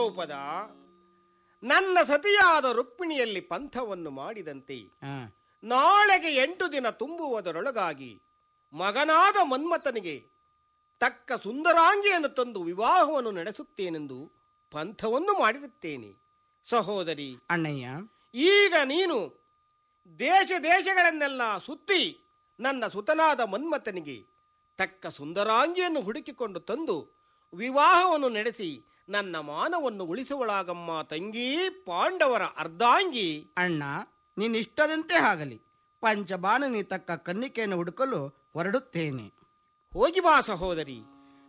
ದ್ರೌಪದ ನನ್ನ ಸತಿಯಾದ ರುಕ್ಮಿಣಿಯಲ್ಲಿ ಪಂಥವನ್ನು ಮಾಡಿದಂತೆ ಆ, ನಾಳೆಗೆ ಎಂಟು ದಿನ ತುಂಬುವುದರೊಳಗಾಗಿ ಮಗನಾದ ಮನ್ಮಥನಿಗೆ ತಕ್ಕ ಸುಂದರಾಂಗಿಯನ್ನು ತಂದು ವಿವಾಹವನ್ನು ನಡೆಸುತ್ತೇನೆಂದು ಪಂಥವನ್ನು ಮಾಡಿರುತ್ತೇನೆ ಸಹೋದರಿ ಅಣ್ಣಯ್ಯ ಈಗ ನೀನು ದೇಶ ದೇಶಗಳನ್ನೆಲ್ಲ ಸುತ್ತಿ ನನ್ನ ಸುತನಾದ ಮನ್ಮಥನಿಗೆ ತಕ್ಕ ಸುಂದರಾಂಗಿಯನ್ನು ಹುಡುಕಿಕೊಂಡು ತಂದು ವಿವಾಹವನ್ನು ನಡೆಸಿ ನನ್ನ ಮಾನವನ್ನು ಉಳಿಸುವಳಾಗಮ್ಮ ತಂಗಿ ಪಾಂಡವರ ಅರ್ಧಾಂಗಿ ಅಣ್ಣ ನಿನ್ನಿಷ್ಟದಂತೆ ಆಗಲಿ ಪಂಚಬಾಣನಿ ತಕ್ಕ ಕನ್ನಿಕೆಯನ್ನು ಹುಡುಕಲು ಹೊರಡುತ್ತೇನೆ ಹೋಗಿ ಬಾ ಸಹೋದರಿ